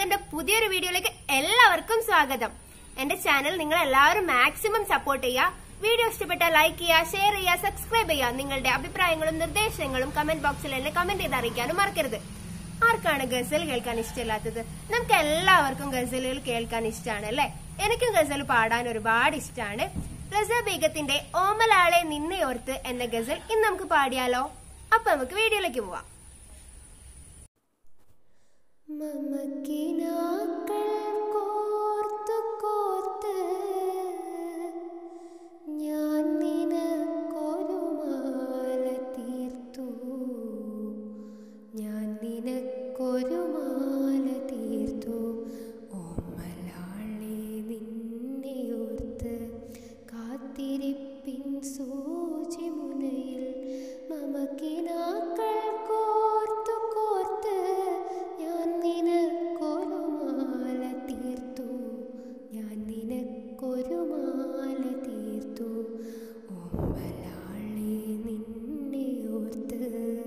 എന്റെ പുതിയൊരു വീഡിയോയിലേക്ക് എല്ലാവർക്കും സ്വാഗതം എന്റെ ചാനൽ നിങ്ങൾ എല്ലാവരും മാക്സിമം സപ്പോർട്ട് ചെയ്യുക വീഡിയോ ഇഷ്ടപ്പെട്ടാൽ ലൈക്ക് ചെയ്യുക ഷെയർ ചെയ്യുക സബ്സ്ക്രൈബ് ചെയ്യുക നിങ്ങളുടെ അഭിപ്രായങ്ങളും നിർദ്ദേശങ്ങളും കമന്റ് ബോക്സിൽ എന്നെ കമന്റ് ചെയ്ത് അറിയിക്കാനും മറക്കരുത് ആർക്കാണ് ഗസൽ കേൾക്കാൻ ഇഷ്ടമില്ലാത്തത് നമുക്ക് എല്ലാവർക്കും ഗസലുകൾ കേൾക്കാൻ ഇഷ്ടമാണ് അല്ലെ എനിക്കും ഗസൽ പാടാൻ ഒരുപാട് ഇഷ്ടമാണ് റസ ബീഗത്തിന്റെ ഓമലാളെ നിന്നെയോർത്ത് എന്ന ഗസൽ ഇന്ന് നമുക്ക് പാടിയാലോ അപ്പൊ നമുക്ക് വീഡിയോയിലേക്ക് പോവാം മമക്കിനാക്കൾ കോർത്തു കോർത്ത് ഞാൻ നിനക്കൊരു മാല തീർത്തു ഞാൻ നിനക്കൊരു മാല തീർത്തു ഓമലാളെ നിന്നെയോർത്ത് കാത്തിരിപ്പിൻ സൂചി മുനയിൽ മമക്കിനാക്കൾ കോർത്തു കോർത്ത് ഞാൻ നിനക്കൊരു മാല തീർത്തു ഞാൻ നിനക്കൊരു മാല തീർത്തു ഓമ്പലാളെ നിന്നെയോർത്ത്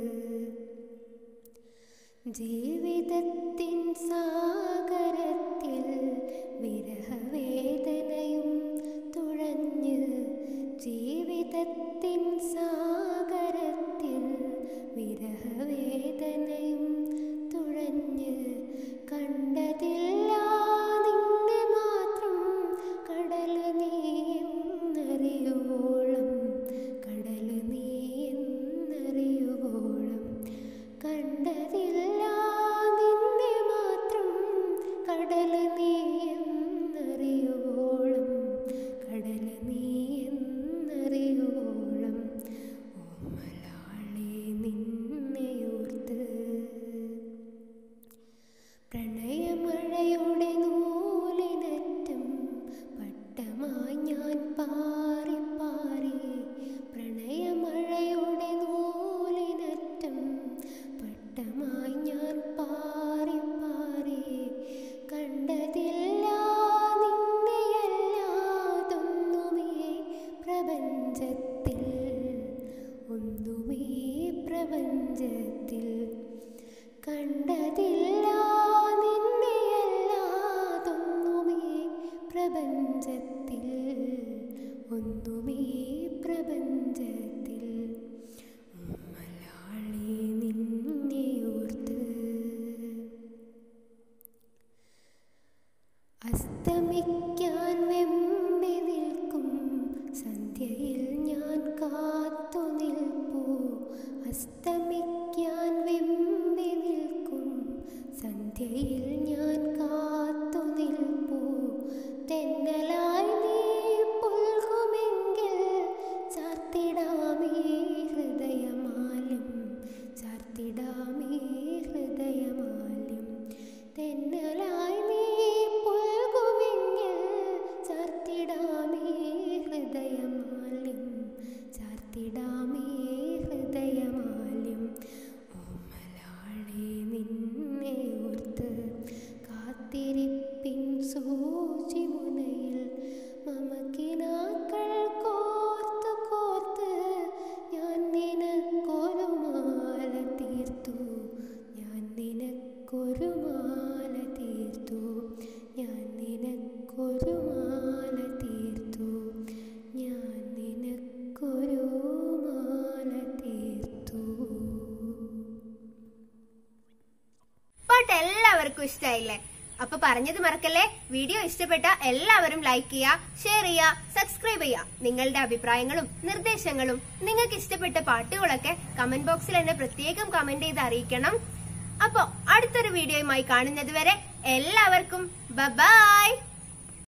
ജീവിതത്തിൻ സാഗരത്തിൽ വിരഹവേദനയും തുഴഞ്ഞ് ജീവിതത്തിൻ സാഗരത്തിൽ വിരഹവേദനയും തുഴഞ്ഞ് കണ്ടതില്ല നിന്നെ മാത്രം കടൽ നീ എന്നറിയുവോളം കടൽ നീ എന്നറിയുവോളം കണ്ടതില്ല നിന്നെ മാത്രം കടൽ നീ എന്നറിയുവോളം കടൽ നീ എന്നറിയുവോളം ഓമലാളെ നിന്നെയോർത്ത് പ്രണയമഴയുടെ നൂലിനറ്റം പട്ടമായി ഞാൻ പാറി പാറി പ്രണയമഴയുടെ നൂലിനറ്റം പട്ടമായി ഞാൻ പാറി പാറി കണ്ടതില്ല നിന്നെയല്ലാതൊന്നുമേ പ്രപഞ്ചത്തിൽ ഒന്നുമേ പ്രപഞ്ചത്തിൽ കണ്ടതില്ല നിന്നെയല്ലാതൊന്നുമേ പ്രപഞ്ചത്തിൽ ഒന്നുമേ പ്രപഞ്ചത്തിൽ മലയാളി നിന്നെയോർത്ത് അസ്തമിക്കാൻ വെമ്പി നിൽക്കും സന്ധ്യയിൽ ഞാൻ കാത്തു നിൽപ്പൂ അസ്തമിക്കാൻ വെമ്പി നിൽക്കും സന്ധ്യയിൽ ഞാൻ കാത്തു നിൽപ്പൂ തെന്നലായി നീ പുൽകുമെങ്കിൽ ചാർത്തിടാമേ ഹൃദയമാലം ചാർത്തിടാമേ ഹൃദയമാലം തെന്നലായി നീ പുൽകുമെങ്കിൽ ചാർത്തിടാമേ ഹൃദയമാലം ചാർത്തിടാമേ ഹൃദയമാലം ഓമലാളെ നിന്നെയോർത്ത് കാത്തിരിപ്പിൻ സൂചി മുനയിൽ മമക്കിനാക്കൾ കോർത്ത് കോർത്ത് ഞാൻ നിനക്കൊരു മാല തീർത്തു ഞാൻ നിനക്കൊരു മാല തീർത്തു ഞാൻ നിനക്കൊരു മാല തീർത്തു ഞാൻ നിനക്കൊരു മാല തീർത്തു പാട്ട് എല്ലാവർക്കും ഇഷ്ടമായില്ലേ അപ്പൊ പറഞ്ഞത് മറക്കല്ലേ വീഡിയോ ഇഷ്ടപ്പെട്ട എല്ലാവരും ലൈക്ക് ചെയ്യുക ഷെയർ ചെയ്യുക സബ്സ്ക്രൈബ് ചെയ്യുക നിങ്ങളുടെ അഭിപ്രായങ്ങളും നിർദ്ദേശങ്ങളും നിങ്ങൾക്ക് ഇഷ്ടപ്പെട്ട പാട്ടുകളൊക്കെ കമന്റ് ബോക്സിൽ എന്നെ പ്രത്യേകം കമന്റ് ചെയ്ത് അറിയിക്കണം അപ്പോ അടുത്തൊരു വീഡിയോയുമായി കാണുന്നത് വരെ എല്ലാവർക്കും ബൈ